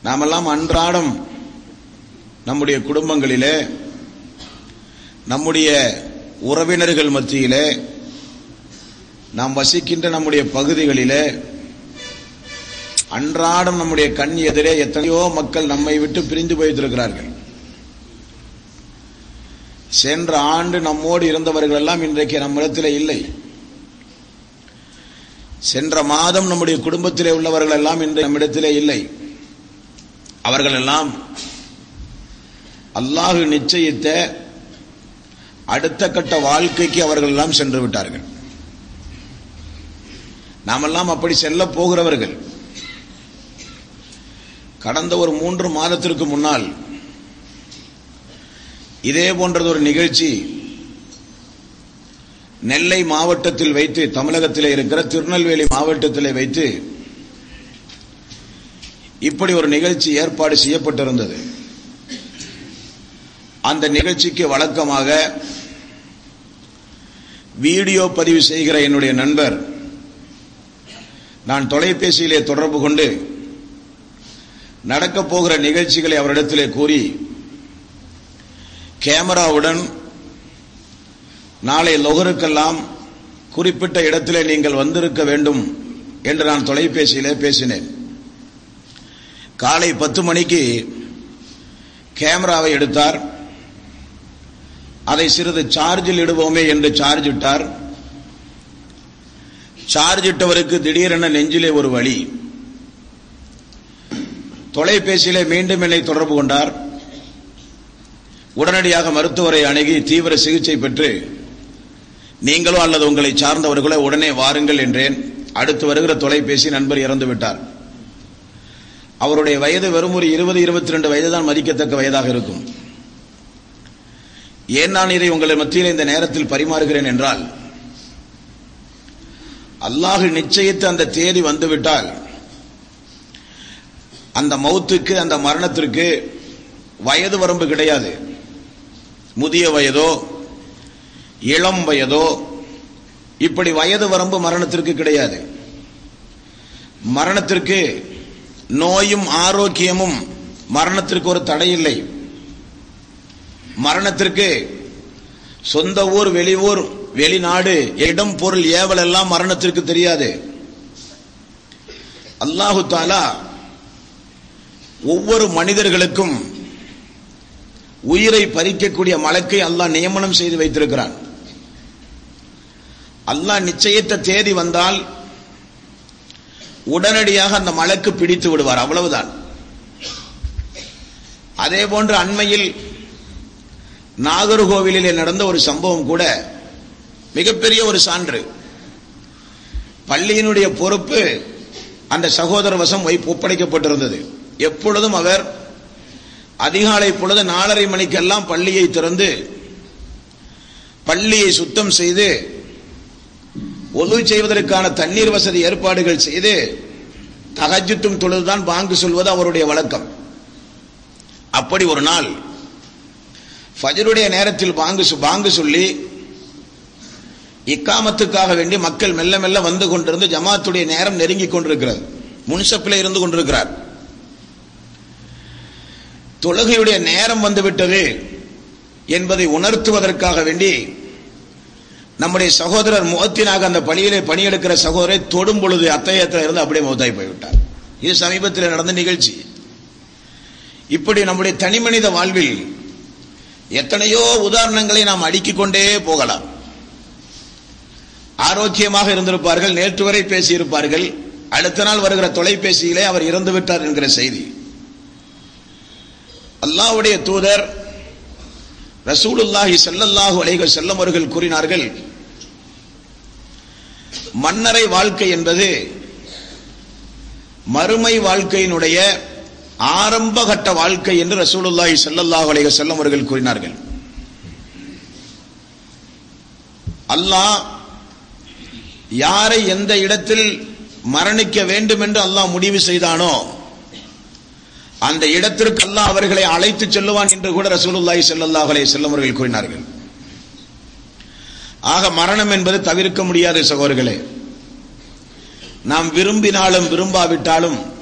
நாமெல்லாம் அன்றாடம் நம்முடைய குடும்பங்களிலே நம்முடைய உறவினர்கள் மத்தியிலே நாம் வசிக்கின்ற நம்முடைய பகுதிகளிலே அன்றாடம் நம்முடைய கண் எதிரே எத்தனையோ மக்கள் நம்மை விட்டு பிரிந்து போய்த்திருக்கிறார்கள் சென்ற ஆண்டு நம்மோடு இருந்தவர்கள் எல்லாம் இன்றைக்கு நம்மிடத்தில் இல்லை சென்ற மாதம் நம்முடைய குடும்பத்திலே உள்ளவர்கள் எல்லாம் இன்று நம்மிடத்திலே இல்லை அவர்கள் எல்லாம் அல்லாஹு நிச்சயித்த அடுத்த கட்ட வாழ்க்கைக்கு அவர்கள் எல்லாம் சென்று விட்டார்கள் நாமெல்லாம் அப்படி செல்ல போகிறவர்கள் கடந்த ஒரு மூன்று மாதத்திற்கு முன்னால் இதே போன்றது ஒரு நிகழ்ச்சி நெல்லை மாவட்டத்தில் வைத்து தமிழகத்தில் இருக்கிற திருநெல்வேலி மாவட்டத்தில் வைத்து இப்படி ஒரு நிகழ்ச்சி ஏற்பாடு செய்யப்பட்டிருந்தது அந்த நிகழ்ச்சிக்கு வழக்கமாக வீடியோ பதிவு செய்கிற என்னுடைய நண்பர் நான் தொலைபேசியிலே தொடர்பு கொண்டு நடக்கப் போகிற நிகழ்ச்சிகளை அவரிடத்திலே கூறி கேமராவுடன் நாளை லொகருக்கெல்லாம் குறிப்பிட்ட இடத்திலே நீங்கள் வந்திருக்க வேண்டும் என்று நான் தொலைபேசியிலே பேசினேன் காலை பத்து மணிக்கு கேமராவை எடுத்தார் அதை சிறிது சார்ஜில் இடுவோமே என்று சார்ஜ் இட்டார் சார்ஜ் இட்டவருக்கு திடீரென நெஞ்சிலே ஒரு வழி தொலைபேசியிலே மீண்டும் என்னை தொடர்பு கொண்டார் உடனடியாக மருத்துவரை அணுகி தீவிர சிகிச்சை பெற்று நீங்களோ அல்லது உங்களை சார்ந்தவர்களோ உடனே வாருங்கள் என்றேன் அடுத்து வருகிற தொலைபேசி நண்பர் இறந்து விட்டார் அவருடைய வயது வெறும் ஒரு இருபது இருபத்தி ரெண்டு வயது தான் மதிக்கத்தக்க வயதாக இருக்கும் ஏன் நான் இதை உங்களை மத்தியில் இந்த நேரத்தில் பரிமாறுகிறேன் என்றால் அல்லாஹு நிச்சயித்து அந்த தேதி வந்துவிட்டால் அந்த மௌத்துக்கு அந்த மரணத்திற்கு வயது வரம்பு கிடையாது முதிய வயதோ இளம் வயதோ இப்படி வயது வரம்பு மரணத்திற்கு கிடையாது மரணத்திற்கு நோயும் ஆரோக்கியமும் மரணத்திற்கு ஒரு தடை இல்லை மரணத்திற்கு சொந்த ஊர் வெளியூர் வெளிநாடு இடம் பொருள் ஏவல் எல்லாம் மரணத்திற்கு தெரியாது அல்லாஹு தாலா ஒவ்வொரு மனிதர்களுக்கும் உயிரை பறிக்கக்கூடிய மலக்கை அல்லாஹ் நியமனம் செய்து வைத்திருக்கிறான் அல்லாஹ் நிச்சயித்த தேதி வந்தால் உடனடியாக அந்த மலக்கு பிடித்து விடுவார் அவ்வளவுதான் அதே போன்று அண்மையில் நாகர்கோவிலிலே நடந்த ஒரு சம்பவம் கூட மிகப்பெரிய ஒரு சான்று பள்ளியினுடைய பொறுப்பு அந்த சகோதர வசம் வைப்பு ஒப்படைக்கப்பட்டிருந்தது எப்பொழுதும் அவர் அதிகாலை பொழுது நாலரை மணிக்கெல்லாம் பள்ளியை திறந்து பள்ளியை சுத்தம் செய்து ஒது செய்வதற்கான தண்ணீர் வசதி ஏற்பாடுகள் செய்து தகஜத்தும் தொழுதுதான் பாங்கு சொல்வது அவருடைய வழக்கம் அப்படி ஒரு நாள் ஃபஜருடைய நேரத்தில் பாங்கு பாங்கு சொல்லி இக்காமத்துக்காக வேண்டி மக்கள் மெல்ல மெல்ல வந்து கொண்டிருந்து ஜமாத்துடைய நேரம் நெருங்கிக் கொண்டிருக்கிறது முன்சப்பில் இருந்து கொண்டிருக்கிறார் தொழுகையுடைய நேரம் வந்துவிட்டது என்பதை உணர்த்துவதற்காக வேண்டி நம்முடைய சகோதரர் முகத்தினாக அந்த பணியிலே பணியெடுக்கிற சகோதரை தொடும் பொழுது அத்தையத்தில் இருந்து அப்படியே முகத்தாய் போய்விட்டார் இது சமீபத்தில் நடந்த நிகழ்ச்சி இப்படி நம்முடைய தனிமனித வாழ்வில் எத்தனையோ உதாரணங்களை நாம் அடுக்கிக் கொண்டே போகலாம் ஆரோக்கியமாக இருந்திருப்பார்கள் நேற்று வரை பேசியிருப்பார்கள் அடுத்த நாள் வருகிற தொலைபேசியிலே அவர் இறந்து விட்டார் என்கிற செய்தி அல்லாஹ்வுடைய தூதர் ரசூலுல்லாஹி ஸல்லல்லாஹு அலைஹி வஸல்லம் அவர்கள் கூறினார்கள் மன்னரை வாழ்க்கை என்பது மறுமை வாழ்க்கையினுடைய ஆரம்ப கட்ட வாழ்க்கை என்று ரசூலுல்லாஹி ஸல்லல்லாஹு அலைஹி வஸல்லம் அவர்கள் கூறினார்கள் அல்லாஹ் யாரை எந்த இடத்தில் மரணிக்க வேண்டும் என்று அல்லாஹ் முடிவு செய்தானோ அந்த இடத்திற்கு அல்லாஹ் அவர்களை அழைத்து செல்லுவான் என்று கூட ரசூலுல்லாஹி ஸல்லல்லாஹு அலைஹி வஸல்லம் அவர்கள் கூறினார்கள் ஆக மரணம் என்பது தவிர்க்க முடியாத சகோதரர்களே நாம் விரும்பினாலும் விரும்பாவிட்டாலும்